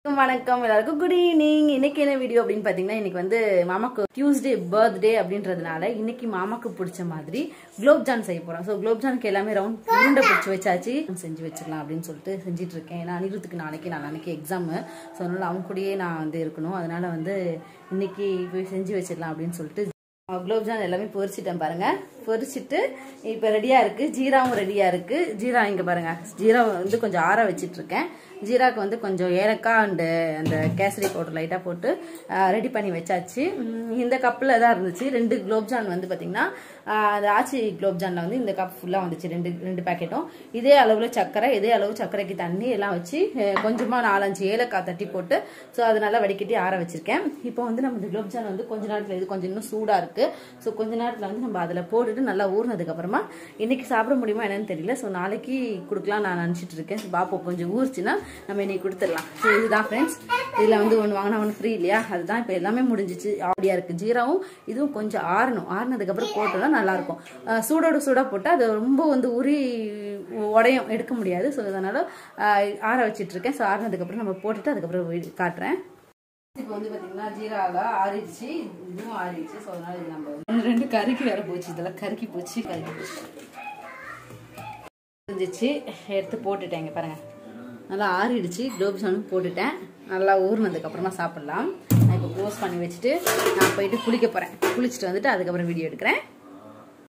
வணக்கம் எல்லாருக்கும் good evening இன்னைக்கு என்ன வீடியோ அப்படின்னு பாத்தீங்கன்னா இன்னைக்கு வந்து மாமாக்கு டியூஸ்டே பர்த்டே அப்படின்றதுனால இன்னைக்கு மாமாக்கு பிடிச்ச மாதிரி குலோப் ஜான் செய்ய போறோம் ஸோ குலோப் ஜானுக்கு எல்லாமே ரவுண்ட் உருண்டை பிடிச்சி வச்சாச்சு செஞ்சு வச்சிடலாம் அப்படின்னு சொல்லிட்டு செஞ்சுட்டு இருக்கேன் ஏன்னா அனிருத்துக்கு நாளைக்கு நான் நாளைக்கு எக்ஸாமு ஸோ அதனால அவங்க கூடயே நான் வந்து இருக்கணும் அதனால வந்து இன்னைக்கு போய் செஞ்சு வச்சிடலாம் அப்படின்னு சொல்லிட்டு குலோப் ஜான் எல்லாமே பொரிச்சிட்டேன் பாருங்க பொரிச்சிட்டு இப்போ ரெடியா இருக்கு ஜீராவும் ரெடியா இருக்கு ஜீரா இங்க பாருங்க ஜீரா வந்து கொஞ்சம் ஆற வச்சிட்டு இருக்கேன் ஜீராக்கு வந்து கொஞ்சம் ஏலக்காய் அண்டு அந்த கேசரி பவுடர் லைட்டாக போட்டு ரெடி பண்ணி வச்சாச்சு உம், இந்த கப்பில் தான் இருந்துச்சு ரெண்டு குலோப்ஜான் வந்து பார்த்தீங்கன்னா அந்த ஆச்சி குலோப்ஜானில் வந்து இந்த கப் ஃபுல்லாக வந்துச்சு ரெண்டு ரெண்டு பேக்கெட்டும் இதே அளவில் சர்க்கரை இதே அளவு சர்க்கரைக்கு தண்ணி எல்லாம் வச்சு கொஞ்சமாக நாலஞ்சு ஏலக்காய் தட்டி போட்டு ஸோ அதை நல்லா வடிகட்டி ஆற வச்சிருக்கேன் இப்போ வந்து நம்ம இந்த குலோப்ஜான் வந்து கொஞ்ச நேரத்தில் இது கொஞ்சம் இன்னும் சூடாக இருக்கு ஸோ கொஞ்ச நேரத்தில் வந்து நம்ம அதில் போட்டுட்டு நல்லா ஊறினதுக்கு அப்புறமா இன்னைக்கு சாப்பிட முடியுமா என்னன்னு தெரியல ஸோ நாளைக்கு கொடுக்கலாம் நான் நினச்சிட்டு இருக்கேன் So, பாப்போம் கொஞ்சம் ஊறிச்சுன்னா நம்ம இன்னைக்கு கொடுத்துடலாம் ஸோ இதுதான் ஃப்ரெண்ட்ஸ் இதில் வந்து ஒன்று வாங்கினா ஒன்று ஃப்ரீ இல்லையா அதுதான் இப்போ எல்லாமே முடிஞ்சிச்சு அப்படியா இருக்கு ஜீராவும் இதுவும் கொஞ்சம் ஆறணும் ஆறுனதுக்கப்புறம் போட்டோம்னா நல்லாயிருக்கும் அஹ் சூடோட சூடாக போட்டால் அது ரொம்ப வந்து உரி உடையும் எடுக்க முடியாது ஸோ அதனால் ஆற வச்சிட்டு இருக்கேன் ஸோ ஆறுனதுக்கப்புறம் நம்ம போட்டுட்டு அதுக்கப்புறம் வீ- காட்டுறேன் இப்போ வந்து பார்த்தீங்கன்னா ஜீராவில் ஆறிடுச்சு இதுவும் ஆறிடுச்சு ஸோ அதனால இது நம்ம ஒன்று ரெண்டு கருக்கி வேற போச்சு இதெல்லாம் கருக்கி போச்சு கருக்கி போச்சு இருந்துச்சு எடுத்து போட்டுட்டேன் இங்க பாருங்க நல்லா ஆறிடுச்சு குலோப் ஜாமுன் போட்டுட்டேன் நல்லா ஊறினதுக்கு அப்புறமா சாப்பிடலாம் நான் இப்போ க்ளோஸ் பண்ணி வச்சுட்டு நான் போயிட்டு குளிக்க போறேன் குளிச்சுட்டு வந்துட்டு அதுக்கப்புறம் வீடியோ எடுக்கிறேன்